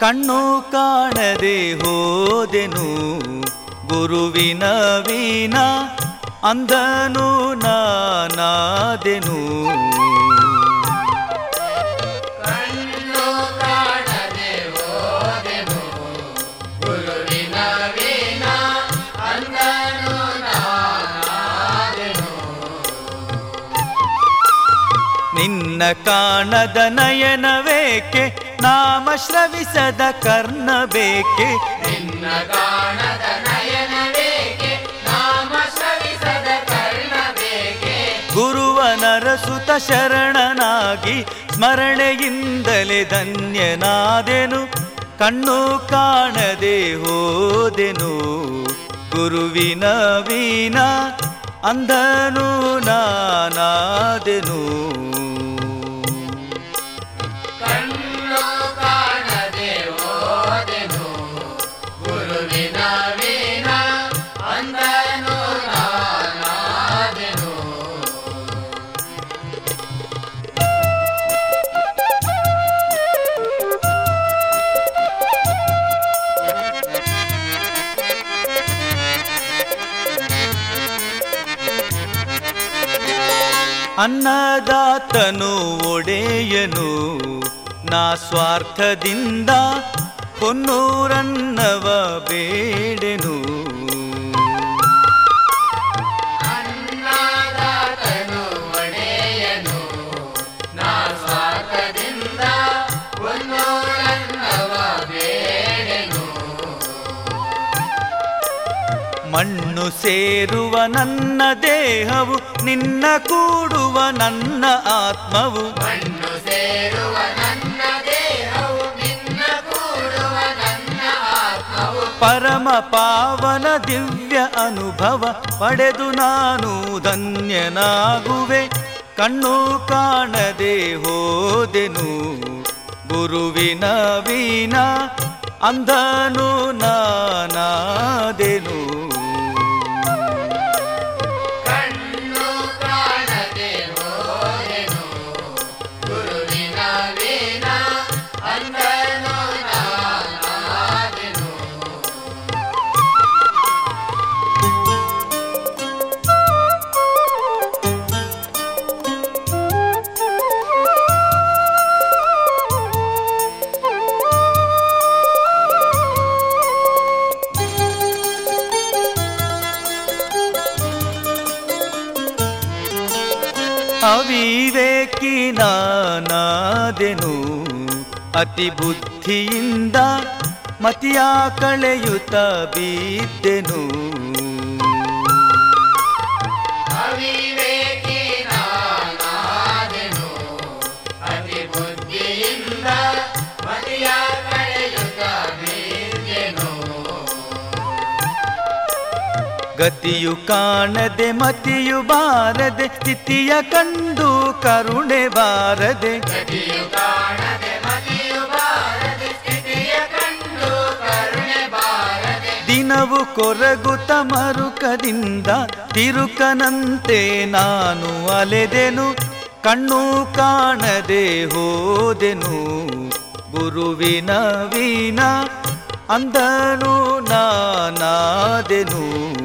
ಕಣ್ಣು ಕಾಣದೆ ಹೋದೆನು ಗುರುವಿನ ವೀಣ ಅಂದನು ನಾನಾದೆನು ಕಣ್ಣು ಕಾಣದೆ ಹೋದೆನು ಗುರುವಿನ ವೀಣ ಅಂದನು ನಾನಾದೆನು ನಿನ್ನ ಕಾಣದ ನಯನವೇಕೆ ನಾಮ ಶ್ರವಿಸದ ಕರ್ಣ ಬೇಕೆ ನಿನ್ನ ಕಾಣದ ನಯನ ಬೇಕೆ ನಾಮ ಶ್ರವಿಸದ ಕರ್ಣ ಬೇಕೆ ಗುರುವನರಸುತ ಶರಣನಾಗಿ ಸ್ಮರಣೆಯಿಂದಲೇ ಧನ್ಯನಾದೆನು ಕಣ್ಣು ಕಾಣದೆ ಹೋದೆನು ಗುರುವಿನ ವೀಣ ಅಂಧನು ನಾನಾದೆನು ಕಣ್ಣು ಕಾಣದೆ ಹೋದೆನು ಗುರುವಿನ ವೀಣ ಅಂದನು ನಾನಾದೆನು ಅನ್ನದಾತನು ಒಡೆಯನು ನಾ ಸ್ವಾರ್ಥದಿಂದ ಹೊನ್ನೂರನ್ನವ ಬೇಡೆನು ಅನ್ನದಾತನು ಒಡೆಯನು ನಾ ಸ್ವಾರ್ಥದಿಂದ ಒಂದೋಳನ್ನವ ಬೇಡೆನು ಮಣ್ಣು ಸೇರುವ ನನ್ನ ದೇಹವು ನಿನ್ನ ಕೂಡುವ ನನ್ನ ಆತ್ಮವು ಮಣ್ಣು ಸೇರುವ ನನ್ನ ದೇಹವು ನಿನ್ನ ಕೂಡುವ ನನ್ನ ಆತ್ಮವು ಪರಮ ಪಾವನ ದಿವ್ಯ ಅನುಭವ ಪಡೆದು ನಾನು ಧನ್ಯನಾಗುವೆ ಕಣ್ಣು ಕಾಣದೆ ಹೋದೆನು ಗುರುವಿನ ವೀಣ ಅಂಧನು ನಾನಾದೆನು ಕಣ್ಣು ಕಾಣದೆ ಹೋದೆನು ಗುರುವಿನ ವೀಣ ಅಂದನು ನಾನಾದೆನು ಅವಿವೇಕಿ ನಾನಾದೆನು ಅತಿ ಬುದ್ಧಿಯಿಂದ ಮತಿಯ ಕಳೆಯುತ್ತ ಬಿದ್ದೆನು ಅವಿವೇಕಿ ನಾನಾದೆನು ಅತಿ ಬುದ್ಧಿಯಿಂದ ಮತಿಯ ಕಳೆಯುತ್ತ ಬಿದ್ದೆನು ಗತಿಯು ಕಾಣದೆ ಮತಿಯು ಬಾರದೆ ಸ್ಥಿತಿಯ ಕಂಡು ಕರುಣೆ ಬಾರದೆ ಗತಿಯು ಕಾಣದೆ ಮತಿಯು ಬಾರದೆ ಸ್ಥಿತಿಯ ಕಂಡು ಕರುಣೆ ಬಾರದೆ ದಿನವು ಕೊರಗುತ್ತ ಮರುಕದಿಂದ ತಿರುಕನಂತೆ ನಾನು ಅಲೆದೆನು ಕಣ್ಣು ಕಾಣದೆ ಹೋದೆನು ಗುರುವಿನ ವೀಣ ಅಂದನು ನಾನಾದೆನು